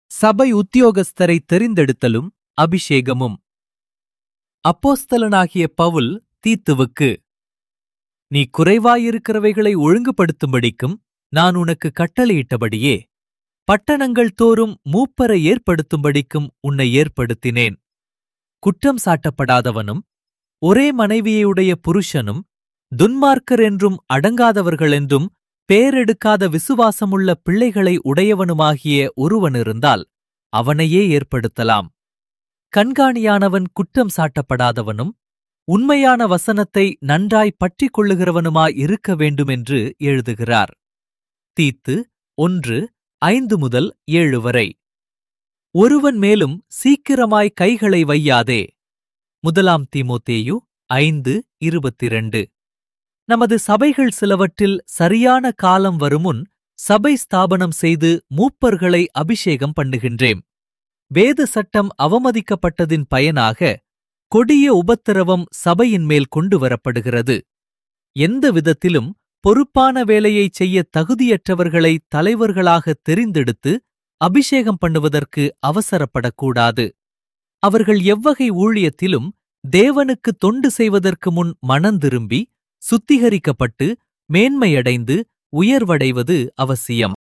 சபை உத்தியோகஸ்தரை தெரிந்தெடுத்தலும் அபிஷேகமும் அப்போஸ்தலனாகிய பவுல் தீத்துவுக்கு நீ குறைவாயிருக்கிறவைகளை ஒழுங்குபடுத்தும்படிக்கும் நான் உனக்கு கட்டளையிட்டபடியே பட்டணங்கள் தோறும் மூப்பரை ஏற்படுத்தும்படிக்கும் உன்னை ஏற்படுத்தினேன் குற்றம் சாட்டப்படாதவனும் ஒரே மனைவியுடைய புருஷனும் துன்மார்க்கர் என்றும் அடங்காதவர்கள் என்றும் பேரெடுக்காத விசுவாசமுள்ள பிள்ளைகளை உடையவனுமாகிய ஒருவன் இருந்தால் அவனையே ஏற்படுத்தலாம் கண்காணியானவன் குற்றம் சாட்டப்படாதவனும் உண்மையான வசனத்தை நன்றாய் பற்றிக் கொள்ளுகிறவனுமாய் இருக்க வேண்டுமென்று எழுதுகிறார் தீத்து ஒன்று ஐந்து முதல் ஏழு வரை ஒருவன் மேலும் சீக்கிரமாய் கைகளை வையாதே முதலாம் தீமோத்தேயு ஐந்து இருபத்திரண்டு நமது சபைகள் சிலவற்றில் சரியான காலம் வருமுன் சபை ஸ்தாபனம் செய்து மூப்பர்களை அபிஷேகம் பண்ணுகின்றேம் வேத சட்டம் அவமதிக்கப்பட்டதின் பயனாக கொடிய உபத்திரவம் சபையின் மேல் கொண்டு வரப்படுகிறது எந்த விதத்திலும் பொறுப்பான வேலையைச் செய்ய தகுதியற்றவர்களை தலைவர்களாக தெரிந்தெடுத்து அபிஷேகம் பண்ணுவதற்கு அவசரப்படக்கூடாது அவர்கள் எவ்வகை ஊழியத்திலும் தேவனுக்கு தொண்டு செய்வதற்கு முன் மனந்திரும்பி சுத்திகரிக்கப்பட்டு மேன்மையடைந்து உயர்வடைவது அவசியம்